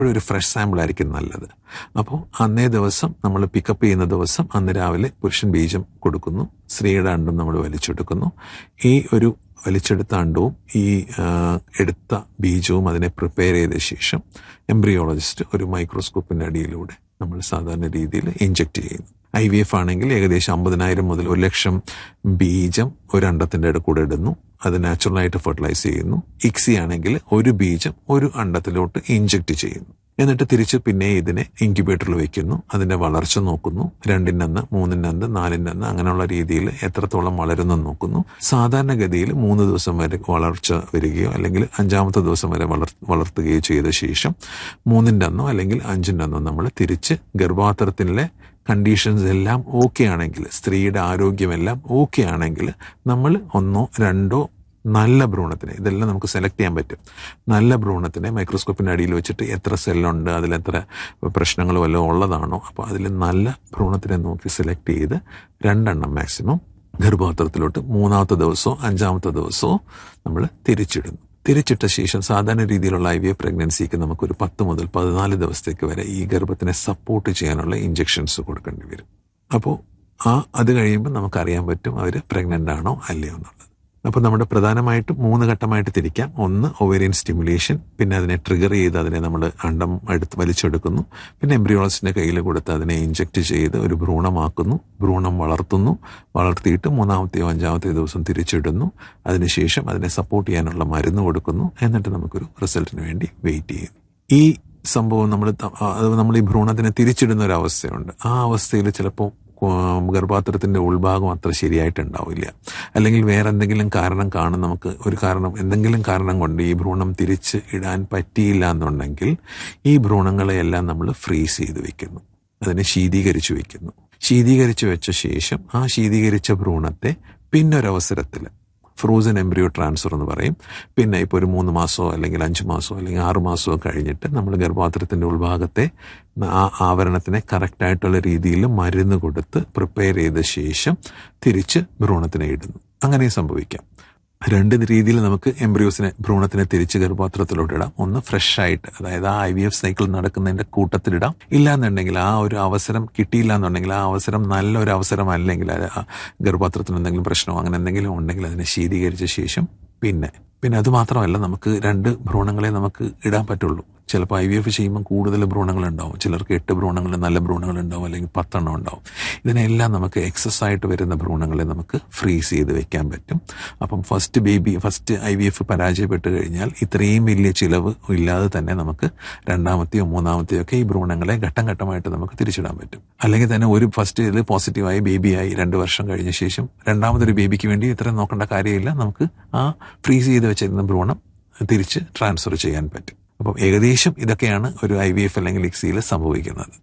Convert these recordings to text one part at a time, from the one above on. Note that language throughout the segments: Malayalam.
എപ്പോഴും ഒരു ഫ്രഷ് സാമ്പിൾ ആയിരിക്കും നല്ലത് അപ്പോൾ അന്നേ ദിവസം നമ്മൾ പിക്കപ്പ് ചെയ്യുന്ന ദിവസം അന്ന് രാവിലെ പുരുഷൻ ബീജം കൊടുക്കുന്നു സ്ത്രീയുടെ അണ്ടം നമ്മൾ വലിച്ചെടുക്കുന്നു ഈ ഒരു വലിച്ചെടുത്ത അണ്ടവും ഈ ആ, എടുത്ത ബീജവും അതിനെ പ്രിപ്പയർ ചെയ്ത ശേഷം എംബ്രിയോളജിസ്റ്റ് ഒരു മൈക്രോസ്കോപ്പിന്റെ അടിയിലൂടെ നമ്മൾ സാധാരണ രീതിയിൽ ഇഞ്ചെക്ട് ചെയ്യുന്നു ഐ വി എഫ് ആണെങ്കിൽ ഏകദേശം അമ്പതിനായിരം മുതൽ ഒരു ലക്ഷം ബീജം ഒരു അണ്ടത്തിന്റെ ഇടയിൽ കൂടെ ഇടുന്നു അത് നാച്ചുറലായിട്ട് ഫെർട്ടിലൈസ് ചെയ്യുന്നു ഇക്സി ആണെങ്കിൽ ഒരു ബീജം ഒരു അണ്ടത്തിലോട്ട് ഇഞ്ചെക്ട് ചെയ്യുന്നു എന്നിട്ട് തിരിച്ച് പിന്നെ ഇതിനെ ഇൻക്യുബേറ്ററിൽ വെക്കുന്നു അതിന്റെ വളർച്ച നോക്കുന്നു രണ്ടിനന്ന് മൂന്നിനന്ന് നാലിനന്ന് അങ്ങനെയുള്ള രീതിയിൽ എത്രത്തോളം വളരുന്നെന്ന് നോക്കുന്നു സാധാരണഗതിയിൽ മൂന്ന് ദിവസം വരെ വളർച്ച വരികയോ അല്ലെങ്കിൽ അഞ്ചാമത്തെ ദിവസം വരെ വളർ വളർത്തുകയോ ചെയ്ത ശേഷം മൂന്നിൻ്റെ അന്നോ അല്ലെങ്കിൽ അഞ്ചിൻ്റെ അന്നോ നമ്മൾ തിരിച്ച് ഗർഭാത്രത്തിലെ കണ്ടീഷൻസ് എല്ലാം ഓക്കെ ആണെങ്കിൽ സ്ത്രീയുടെ ആരോഗ്യമെല്ലാം ഓക്കെ ആണെങ്കിൽ നമ്മൾ ഒന്നോ രണ്ടോ നല്ല ഭ്രൂണത്തിനെ ഇതെല്ലാം നമുക്ക് സെലക്ട് ചെയ്യാൻ പറ്റും നല്ല ഭ്രൂണത്തിനെ മൈക്രോസ്കോപ്പിന്റെ അടിയിൽ വെച്ചിട്ട് എത്ര സെല്ലുണ്ട് അതിൽ എത്ര പ്രശ്നങ്ങൾ വല്ലതും ഉള്ളതാണോ അപ്പോൾ അതിൽ നല്ല ഭ്രൂണത്തിനെ നോക്കി സെലക്ട് ചെയ്ത് രണ്ടെണ്ണം മാക്സിമം ഗർഭപാത്രത്തിലോട്ട് മൂന്നാമത്തെ ദിവസമോ അഞ്ചാമത്തെ ദിവസമോ നമ്മൾ തിരിച്ചിടുന്നു തിരിച്ചിട്ട ശേഷം സാധാരണ രീതിയിലുള്ള ഐ വി എഫ് പ്രഗ്നൻസിക്ക് നമുക്കൊരു പത്ത് മുതൽ പതിനാല് ദിവസത്തേക്ക് വരെ ഈ ഗർഭത്തിനെ സപ്പോർട്ട് ചെയ്യാനുള്ള ഇഞ്ചെക്ഷൻസ് കൊടുക്കേണ്ടി വരും അപ്പോൾ ആ അത് കഴിയുമ്പോൾ നമുക്കറിയാൻ പറ്റും അവർ പ്രഗ്നൻ്റ് ആണോ അല്ലയോ എന്നുള്ളത് അപ്പോൾ നമ്മുടെ പ്രധാനമായിട്ടും മൂന്ന് ഘട്ടമായിട്ട് തിരിക്കാം ഒന്ന് ഒവേരിയൻ സ്റ്റിമുലേഷൻ പിന്നെ അതിനെ ട്രിഗർ ചെയ്ത് അതിനെ നമ്മൾ അണ്ടം എടുത്ത് വലിച്ചെടുക്കുന്നു പിന്നെ എംബ്രിയോളജിന്റെ കയ്യിൽ കൊടുത്ത് അതിനെ ഇഞ്ചെക്ട് ചെയ്ത് ഒരു ഭ്രൂണമാക്കുന്നു ഭ്രൂണം വളർത്തുന്നു വളർത്തിയിട്ട് മൂന്നാമത്തെയോ അഞ്ചാമത്തെയോ ദിവസം തിരിച്ചിടുന്നു അതിനുശേഷം അതിനെ സപ്പോർട്ട് ചെയ്യാനുള്ള മരുന്ന് കൊടുക്കുന്നു എന്നിട്ട് നമുക്കൊരു റിസൾട്ടിന് വേണ്ടി വെയിറ്റ് ചെയ്യുന്നു ഈ സംഭവം നമ്മൾ നമ്മൾ ഈ ഭ്രൂണത്തിനെ തിരിച്ചിടുന്ന ഒരു അവസ്ഥയുണ്ട് ആ അവസ്ഥയിൽ ചിലപ്പോൾ ഗർഭാത്രത്തിന്റെ ഉൾഭാഗം അത്ര ശരിയായിട്ടുണ്ടാവില്ല അല്ലെങ്കിൽ വേറെ എന്തെങ്കിലും കാരണം കാണും നമുക്ക് ഒരു കാരണം എന്തെങ്കിലും കാരണം കൊണ്ട് ഈ ഭ്രൂണം തിരിച്ച് ഇടാൻ പറ്റിയില്ല എന്നുണ്ടെങ്കിൽ ഈ ഭ്രൂണങ്ങളെയെല്ലാം നമ്മൾ ഫ്രീസ് ചെയ്ത് വെക്കുന്നു അതിനെ ശീതീകരിച്ചു വെക്കുന്നു ശീതീകരിച്ചു വെച്ച ശേഷം ആ ശീതീകരിച്ച ഭ്രൂണത്തെ പിന്നൊരവസരത്തിൽ ഫ്രോസൺ എംബ്രിയോ ട്രാൻസ്ഫർ എന്ന് പറയും പിന്നെ ഇപ്പോൾ ഒരു മൂന്ന് മാസമോ അല്ലെങ്കിൽ അഞ്ച് മാസമോ അല്ലെങ്കിൽ ആറ് മാസമോ കഴിഞ്ഞിട്ട് നമ്മൾ ഗർഭാത്രത്തിന്റെ ഉൾഭാഗത്തെ ആ ആവരണത്തിനെ കറക്റ്റായിട്ടുള്ള രീതിയിൽ മരുന്ന് കൊടുത്ത് പ്രിപ്പയർ ചെയ്ത ശേഷം തിരിച്ച് ഭ്രൂണത്തിനെ ഇടുന്നു അങ്ങനെ സംഭവിക്കാം രണ്ട് രീതിയിൽ നമുക്ക് എംബ്രിയോസിനെ ഭ്രൂണത്തിനെ തിരിച്ച് ഗർഭപാത്രത്തിലോട്ട് ഇടാം ഒന്ന് ഫ്രഷ് ആയിട്ട് അതായത് ആ ഐ വി എഫ് സൈക്കിൾ നടക്കുന്നതിന്റെ കൂട്ടത്തിലിടാം ഇല്ലാന്നുണ്ടെങ്കിൽ ആ ഒരു അവസരം കിട്ടിയില്ല എന്നുണ്ടെങ്കിൽ ആ അവസരം നല്ലൊരു അവസരം അല്ലെങ്കിൽ ആ ഗർഭപാത്രത്തിന് എന്തെങ്കിലും പ്രശ്നമോ അങ്ങനെ എന്തെങ്കിലും ഉണ്ടെങ്കിൽ അതിനെ ശീതീകരിച്ച ശേഷം പിന്നെ പിന്നെ അത് മാത്രമല്ല നമുക്ക് രണ്ട് ഭ്രൂണങ്ങളെ നമുക്ക് ഇടാൻ പറ്റുള്ളൂ ചിലപ്പോൾ ഐ വി എഫ് ചെയ്യുമ്പോൾ കൂടുതൽ ഭ്രൂണങ്ങൾ ഉണ്ടാവും ചിലർക്ക് എട്ട് ഭ്രൂണങ്ങൾ നല്ല ഭ്രൂണങ്ങൾ ഉണ്ടാവും അല്ലെങ്കിൽ പത്തെണ്ണം ഉണ്ടാവും ഇതിനെല്ലാം നമുക്ക് എക്സസ് ആയിട്ട് വരുന്ന ഭ്രൂണങ്ങളെ നമുക്ക് ഫ്രീസ് ചെയ്ത് വെക്കാൻ പറ്റും അപ്പം first baby first I V F പരാജയപ്പെട്ട് കഴിഞ്ഞാൽ ഇത്രയും വലിയ ചിലവ് ഇല്ലാതെ തന്നെ നമുക്ക് രണ്ടാമത്തെയോ മൂന്നാമത്തെയോ ഒക്കെ ഈ ഭ്രൂണങ്ങളെ ഘട്ടം ഘട്ടമായിട്ട് നമുക്ക് തിരിച്ചിടാൻ പറ്റും അല്ലെങ്കിൽ തന്നെ ഒരു ഫസ്റ്റ് ഇതിൽ പോസിറ്റീവായി ബേബിയായി രണ്ട് വർഷം കഴിഞ്ഞ ശേഷം രണ്ടാമതൊരു ബേബിക്ക് വേണ്ടി ഇത്ര നോക്കേണ്ട കാര്യമില്ല നമുക്ക് ആ ഫ്രീസ് ചെയ്ത് വെച്ചിരുന്ന ഭ്രൂണം തിരിച്ച് ട്രാൻസ്ഫർ ചെയ്യാൻ പറ്റും അപ്പം ഏകദേശം ഇതൊക്കെയാണ് ഒരു ഐ വി എഫ് അല്ലെങ്കിൽ ഇക്സിയിൽ സംഭവിക്കുന്നത്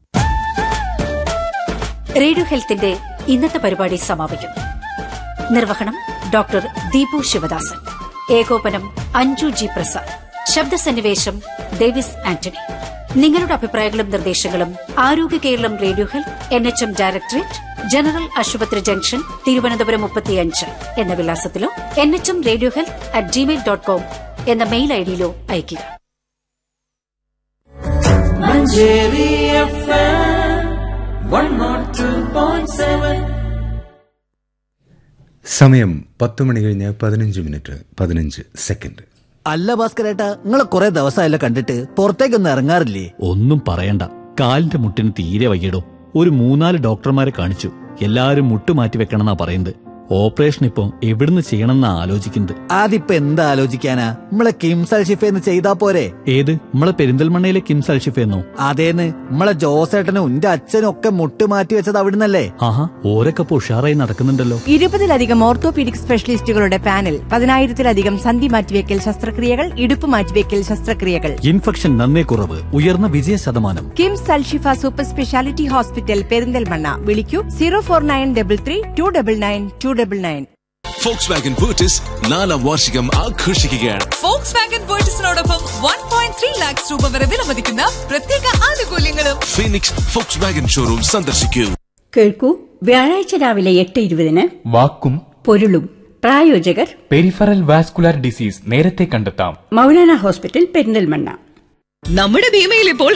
റേഡിയോ ഹെൽത്തിന്റെ ഇന്നത്തെ പരിപാടി സമാപിക്കുന്നു നിർവഹണം ഡോക്ടർ ദീപു ശിവദാസൻ ഏകോപനം അഞ്ജു ജി പ്രസാദ് ശബ്ദസന്നിവേശം ഡേവിസ് ആന്റണി നിങ്ങളുടെ അഭിപ്രായങ്ങളും നിർദ്ദേശങ്ങളും Arogya Keralam radio health N H M directorate general ആശുപത്രി ജംഗ്ഷൻ തിരുവനന്തപുരം മുപ്പത്തിയഞ്ച് എന്ന വിലാസത്തിലോ N H M radio health at Gmail dot com എന്ന മെയിൽ ഐഡിയിലോ അയയ്ക്കുക Manjeri FM one nought two point seven സമയം പത്ത് മണി കഴിഞ്ഞ് പതിനഞ്ച് മിനിറ്റ് പതിനഞ്ച് സെക്കൻഡ് അല്ല ഭാസ്കരേട്ടാ നിങ്ങളെ കുറെ ദിവസമായല്ലോ കണ്ടിട്ട് പുറത്തേക്കൊന്നും ഇറങ്ങാറില്ലേ ഒന്നും പറയണ്ട കാലിന്റെ മുട്ടിന് തീരെ വയ്യടോ ഒരു മൂന്നാല് ഡോക്ടർമാരെ കാണിച്ചു എല്ലാരും മുട്ട് മാറ്റി വെക്കണമെന്നാ പറയുന്നത് ഓപ്പറേഷൻ ഇപ്പൊ എവിടുന്ന് ചെയ്യണമെന്നാ ആലോചിക്കുന്നത് അതിപ്പോ എന്താ ആലോചിക്കാനാ നമ്മളെ കിംസൽ ഷിഫേന്ന് ചെയ്താ പോരെ ഏത് നമ്മളെ പെരിന്തൽമണ്ണയിലെ കിംസ് അൽഷിഫെന്നോ അതേന്ന് നമ്മളെ ജോസേട്ടനും എന്റെ അച്ഛനും ഒക്കെ മുട്ട് മാറ്റി വെച്ചത് അവിടുന്നല്ലേ ആഹാ ഓരൊക്കെ ഇപ്പൊ ഉഷാറായി നടക്കുന്നുണ്ടല്ലോ ഇരുപതിലധികം ഓർത്തോപീഡിക് സ്പെഷ്യലിസ്റ്റുകളുടെ പാനൽ പതിനായിരത്തിലധികം സന്ധി മാറ്റിവെക്കൽ ശസ്ത്രക്രിയകൾ ഇടുപ്പ് മാറ്റിവെക്കൽ ശസ്ത്രക്രിയകൾ ഇൻഫെക്ഷൻ നന്നേ കുറവ് ഉയർന്ന വിജയ ശതമാനം KIMS Alshifa super speciality hospital Perinthalmanna വിളിക്കൂ zero four nine double three two double nine two double nine Volkswagen ബൂട്ടിസ് നാലാം വാർഷികം ആഘോഷിക്കുകയാണ് ഫോക്സ് വാഗൻ പേർച്ചസിനോടൊപ്പം വൺ പോയിന്റ് ത്രീ ലാക്സ് രൂപ വരെ വിലമതിക്കുന്ന പ്രത്യേക ആനുകൂല്യങ്ങളും ഫീനിക്സ് ഫോക്സ് വാഗൻ ഷോറൂം സന്ദർശിക്കൂ കേൾക്കൂ വ്യാഴാഴ്ച രാവിലെ എട്ട് ഇരുപതിന് വാക്കും പൊരുളും പ്രായോജകർ പെരിഫറൽ വാസ്കുലാർ ഡിസീസ് നേരത്തെ കണ്ടെത്താം മൗലാന ഹോസ്പിറ്റൽ പെരിന്തൽമണ്ണ നമ്മുടെ ഭീമയിൽ ഇപ്പോൾ